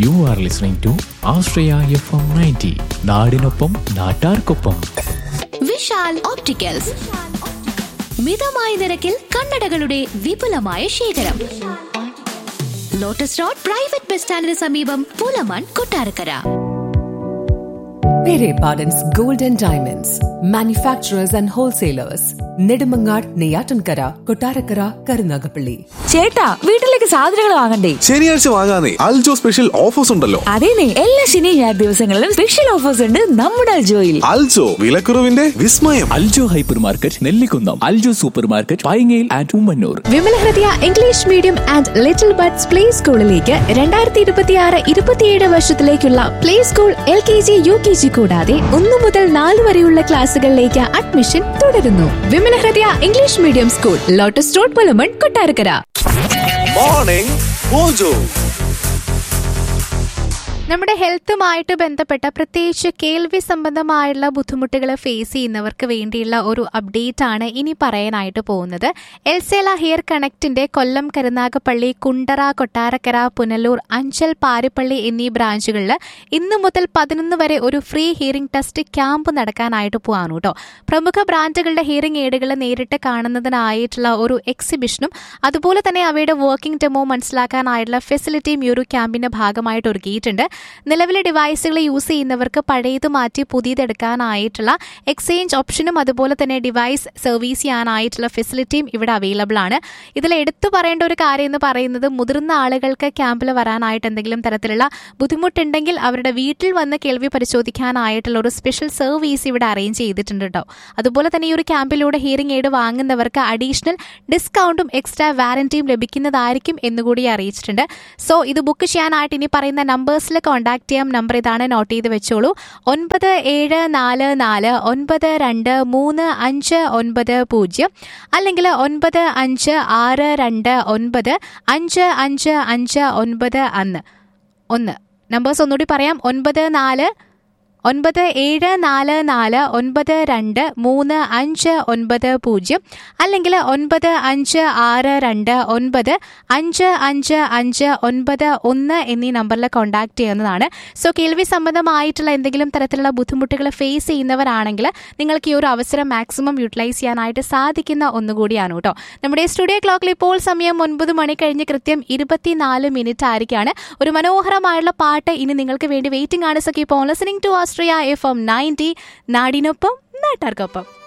U are listening to Ashraya F M ninety നാടിനൊപ്പം നാട്ടാർക്കൊപ്പം Vishal opticals മിതമായ നിരക്കിൽ കണ്ണടകളുടെ വിപുലമായ ശേഖരം ലോട്ടസ് റോഡ് പ്രൈവറ്റ് ബസ് സ്റ്റാൻഡിന് സമീപം Pulamon Kottarakkara Pere Pardon's Gold and Diamonds, manufacturers and wholesalers, Nedumangad, Neyatankara, Kotarakara, Karunagapalli. ചേട്ടാ വീട്ടിലേക്ക് സാധനങ്ങൾ വാങ്ങണ്ടേ ശനിയാഴ്ച വാങ്ങാനേ അൽജോ സ്പെഷ്യൽ ഓഫേഴ്സ് ഉണ്ടല്ലോ അതേനെ എല്ലാ ശനി ഞായർ ദിവസങ്ങളിലും സ്പെഷ്യൽ ഓഫേഴ്സ് ഉണ്ട് നമ്മുടെ അൽജോയിൽ അൽജോ വിലക്കുറവിന്റെ വിസ്മയം Aljo hyper market Nellikunnam Aljo super market പൈങ്ങയിൽ and Ummannoor Vimala Hridaya English medium and little buds play സ്കൂളിലേക്ക് രണ്ടായിരത്തി ഇരുപത്തിയാറ് ഇരുപത്തിയേഴ് വർഷത്തിലേക്കുള്ള play school L K G U K G കൂടാതെ ഒന്നു മുതൽ നാല് വരെയുള്ള ക്ലാസുകളിലേക്ക് അഡ്മിഷൻ തുടരുന്നു Vimala Hridaya English medium school lotus road Pulamon Kottarakkara morning mojo നമ്മുടെ ഹെൽത്തുമായിട്ട് ബന്ധപ്പെട്ട പ്രത്യേകിച്ച് കേൾവി സംബന്ധമായുള്ള ബുദ്ധിമുട്ടുകൾ ഫേസ് ചെയ്യുന്നവർക്ക് വേണ്ടിയുള്ള ഒരു അപ്ഡേറ്റ് ആണ് ഇനി പറയാനായിട്ട് പോകുന്നത് എൽസേല ഹിയർ കണക്റ്റിന്റെ കൊല്ലം കരുനാഗപ്പള്ളി കുണ്ടറ കൊട്ടാരക്കര പുനലൂർ അഞ്ചൽ പാരിപ്പള്ളി എന്നീ ബ്രാഞ്ചുകളിൽ ഇന്നു മുതൽ പതിനൊന്ന് വരെ ഒരു ഫ്രീ ഹിയറിംഗ് ടെസ്റ്റ് ക്യാമ്പ് നടക്കാനായിട്ട് പോവാണ് കേട്ടോ പ്രമുഖ ബ്രാൻഡുകളുടെ ഹിയറിംഗ് എയ്ഡുകൾ നേരിട്ട് കാണുന്നതിനായിട്ടുള്ള ഒരു എക്സിബിഷനും അതുപോലെ തന്നെ അവയുടെ വർക്കിംഗ് ഡെമോ മനസ്സിലാക്കാനായിട്ടുള്ള ഫെസിലിറ്റിയും ഈ ഒരു ക്യാമ്പിന്റെ ഭാഗമായിട്ട് ഒരുക്കിയിട്ടുണ്ട് നിലവിലെ ഡിവൈസുകൾ യൂസ് ചെയ്യുന്നവർക്ക് പഴയത് മാറ്റി പുതിയതെടുക്കാനായിട്ടുള്ള എക്സ്ചേഞ്ച് ഓപ്ഷനും അതുപോലെ തന്നെ ഡിവൈസ് സർവീസ് ചെയ്യാനായിട്ടുള്ള ഫെസിലിറ്റിയും ഇവിടെ അവൈലബിൾ ആണ് ഇതിൽ എടുത്തു പറയേണ്ട ഒരു കാര്യം എന്ന് പറയുന്നത് മുതിർന്ന ആളുകൾക്ക് ക്യാമ്പിൽ വരാനായിട്ട് എന്തെങ്കിലും തരത്തിലുള്ള ബുദ്ധിമുട്ടുണ്ടെങ്കിൽ അവരുടെ വീട്ടിൽ വന്ന് കേൾവി പരിശോധിക്കാനായിട്ടുള്ള ഒരു സ്പെഷ്യൽ സർവീസ് ഇവിടെ അറേഞ്ച് ചെയ്തിട്ടുണ്ട് കേട്ടോ അതുപോലെ തന്നെ ഈ ഒരു ക്യാമ്പിലൂടെ ഹിയറിംഗ് എയ്ഡ് വാങ്ങുന്നവർക്ക് അഡീഷണൽ ഡിസ്കൗണ്ടും എക്സ്ട്രാ വാറന്റിയും ലഭിക്കുന്നതായിരിക്കും എന്നുകൂടി അറിയിച്ചിട്ടുണ്ട് സോ ഇത് ബുക്ക് ചെയ്യാനായിട്ട് ഇനി പറയുന്ന നമ്പേഴ്സിൽ കോൺടാക്ട് ചെയ്യാം നമ്പർ ഇതാണ് നോട്ട് ചെയ്ത് വെച്ചോളൂ ഒൻപത് ഏഴ് നാല് നാല് ഒൻപത് രണ്ട് മൂന്ന് അഞ്ച് ഒൻപത് പൂജ്യം അല്ലെങ്കിൽ ഒൻപത് അഞ്ച് ആറ് രണ്ട് ഒൻപത് അഞ്ച് അഞ്ച് അഞ്ച് ഒൻപത് അന്ന് ഒന്ന് നമ്പേഴ്സ് ഒന്നുകൂടി പറയാം ഒൻപത് നാല് ഒൻപത് ഏഴ് നാല് നാല് ഒൻപത് രണ്ട് മൂന്ന് അഞ്ച് ഒൻപത് പൂജ്യം അല്ലെങ്കിൽ ഒൻപത് അഞ്ച് ആറ് രണ്ട് ഒൻപത് അഞ്ച് അഞ്ച് അഞ്ച് ഒൻപത് ഒന്ന് എന്നീ നമ്പറിൽ കോൺടാക്ട് ചെയ്യുന്നതാണ് സോ കേൾവി സംബന്ധമായിട്ടുള്ള എന്തെങ്കിലും തരത്തിലുള്ള ബുദ്ധിമുട്ടുകൾ ഫേസ് ചെയ്യുന്നവരാണെങ്കിൽ നിങ്ങൾക്ക് ഈ ഒരു അവസരം മാക്സിമം യൂട്ടിലൈസ് ചെയ്യാനായിട്ട് സാധിക്കുന്ന ഒന്നുകൂടിയാണ് കേട്ടോ നമ്മുടെ സ്റ്റുഡിയോ ക്ലോക്കിൽ ഇപ്പോൾ സമയം ഒൻപത് മണി കഴിഞ്ഞ് കൃത്യം ഇരുപത്തിനാല് മിനിറ്റ് ആയിരിക്കാണ് ഒരു മനോഹരമായുള്ള പാട്ട് ഇനി നിങ്ങൾക്ക് വേണ്ടി വെയിറ്റിംഗ് ആണ് so keep on listening to Astriya F M ninety നാടിനൊപ്പം നാട്ടാർക്കൊപ്പം